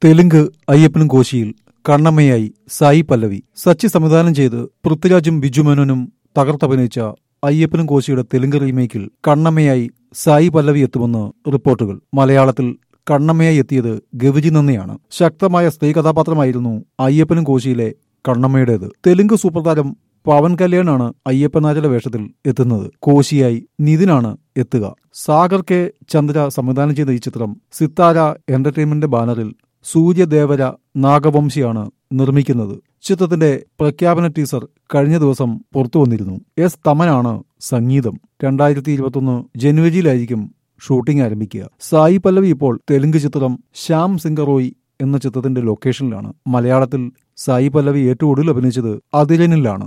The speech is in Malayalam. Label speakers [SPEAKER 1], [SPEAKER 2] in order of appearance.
[SPEAKER 1] തെലുങ്ക് അയ്യപ്പനും കോശിയിൽ കണ്ണമ്മയായി സായി പല്ലവി സച്ചി സംവിധാനം ചെയ്ത് പൃഥ്വിരാജും ബിജു മേനോനും തകർത്തഭിനയിച്ച അയ്യപ്പനും കോശിയുടെ തെലുങ്ക് റീമേക്കിൽ കണ്ണമ്മയായി സായി പല്ലവി എത്തുമെന്ന് റിപ്പോർട്ടുകൾ മലയാളത്തിൽ കണ്ണമ്മയായി എത്തിയത് ഗവിജി നന്ദിയാണ് ശക്തമായ സ്ത്രീ കഥാപാത്രമായിരുന്നു അയ്യപ്പനും കോശിയിലെ കണ്ണമ്മയുടേത് തെലുങ്ക് സൂപ്പർതാരം പവൻ കല്യാണാണ് അയ്യപ്പനാചല വേഷത്തിൽ എത്തുന്നത് കോശിയായി നിതിനാണ് എത്തുക സാഗർ കെ ചന്ദ്ര സംവിധാനം ചെയ്ത ഈ ചിത്രം സിത്താര എന്റർടൈൻമെന്റ് ബാനറിൽ സൂര്യദേവര നാഗവംശിയാണ് നിർമ്മിക്കുന്നത് ചിത്രത്തിന്റെ പ്രഖ്യാപന ടീസർ കഴിഞ്ഞ ദിവസം പുറത്തു വന്നിരുന്നു എസ് തമനാണ് സംഗീതം രണ്ടായിരത്തി ഇരുപത്തൊന്ന് ജനുവരിയിലായിരിക്കും ഷൂട്ടിംഗ് ആരംഭിക്കുക സായി പല്ലവി ഇപ്പോൾ തെലുങ്ക് ചിത്രം ശ്യാം സിംഗറോയ് എന്ന ചിത്രത്തിന്റെ ലൊക്കേഷനിലാണ് മലയാളത്തിൽ സായി പല്ലവി ഏറ്റവും ഒടുവിൽ അഭിനയിച്ചത് അതിരനിലാണ്